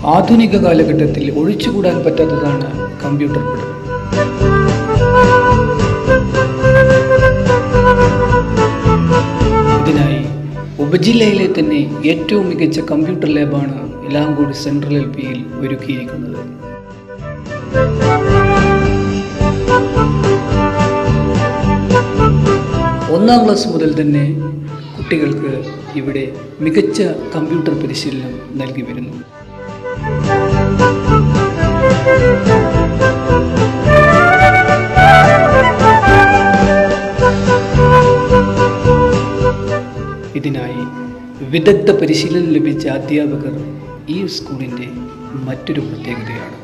ആധുനിക കാലഘട്ടത്തിൽ ഒഴിച്ചുകൂടാൻ പറ്റാത്തതാണ് കമ്പ്യൂട്ടർ പഠനം ഇതിനായി ഉപജില്ലയിലെ തന്നെ ഏറ്റവും മികച്ച കമ്പ്യൂട്ടർ ലാബാണ് ഇലാങ്കോട് സെൻട്രൽ എൽ പിയിൽ ഒരുക്കിയിരിക്കുന്നത് ഒന്നാം ക്ലാസ് മുതൽ തന്നെ കുട്ടികൾക്ക് ഇവിടെ മികച്ച കമ്പ്യൂട്ടർ പരിശീലനം നൽകി വരുന്നു ഇതിനായി വിദഗ്ധ പരിശീലനം ലഭിച്ച അധ്യാപകർ ഈ സ്കൂളിൻ്റെ മറ്റൊരു പ്രത്യേകതയാണ്